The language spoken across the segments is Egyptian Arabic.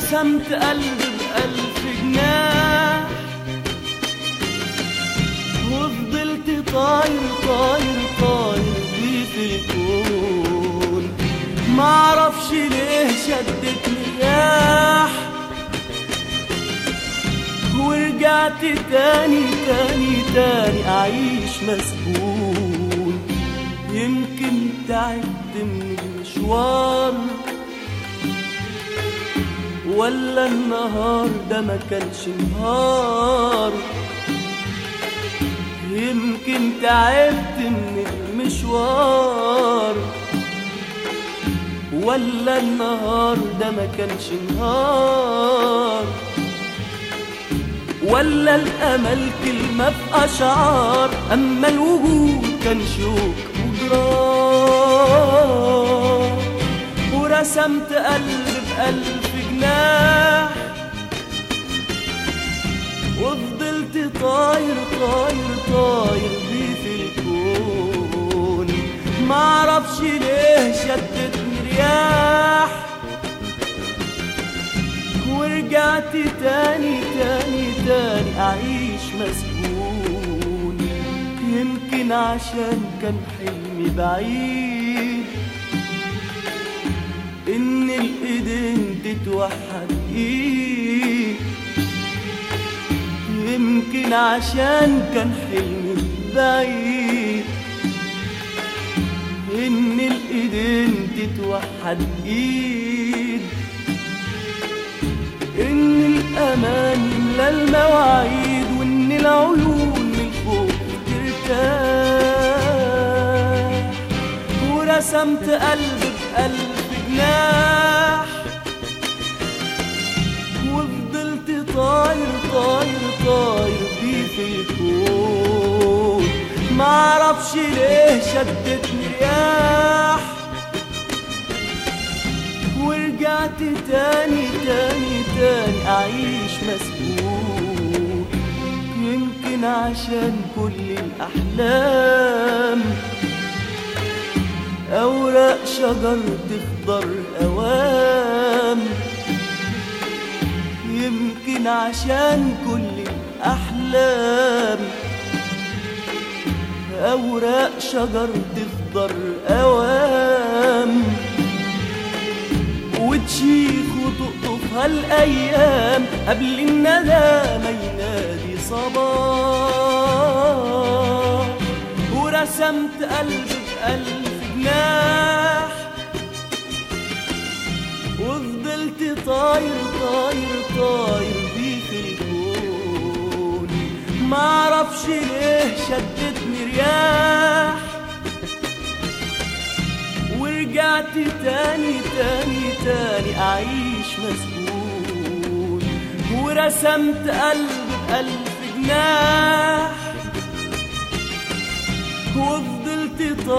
ورسمت قلب بألف جناح وفضلت طاير طاير طاير بيه في الكون معرفش ليه شدتني رياح ورجعت تاني تاني تاني أعيش مسجون يمكن تعبت من المشوار ولا النهار ده ما كانش نهار يمكن تعبت من المشوار ولا النهار ده ما كانش نهار ولا الامل كلمه في اشعار اما الوجود كان شوك وجرار ورسمت قلب بألف جناح وفضلت طاير طاير طاير بيه في الكون معرفش ليه شدتني رياح ورجعت تاني تاني تاني أعيش مسجون يمكن عشان كان حلمي بعيد إن الإيدين تتوحد إيد يمكن عشان كان حلمي بعيد إن الإيدين تتوحد إيد إن الأمان يملى المواعيد وإن العيون من فوق ترتاح ورسمت قلب بقلب جناح وفضلت طاير طاير طاير بيه في الكون معرفش ليه شدتني رياح ورجعت تاني تاني تاني أعيش مسجون يمكن عشان كل الأحلام أوراق شجر تخضر أوام يمكن عشان كل الأحلام أوراق شجر تخضر أوام وتشيخ وتقطفها الأيام قبل الندى ما ينادي صباح ورسمت قلب بألف جناح وفضلت طاير طاير طاير بيه في الكون معرفش ليه شدتني رياح ورجعت تاني تاني تاني أعيش مسجون ورسمت قلب بألف جناح وفضلت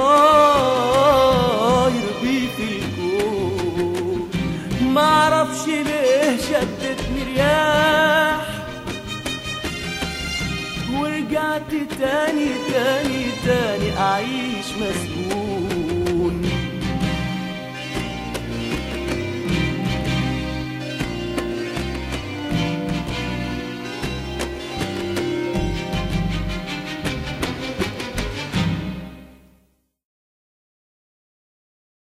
طاير بيه في الكون معرفش ليه شدتني رياح ورجعت تاني تاني تاني أعيش مسجون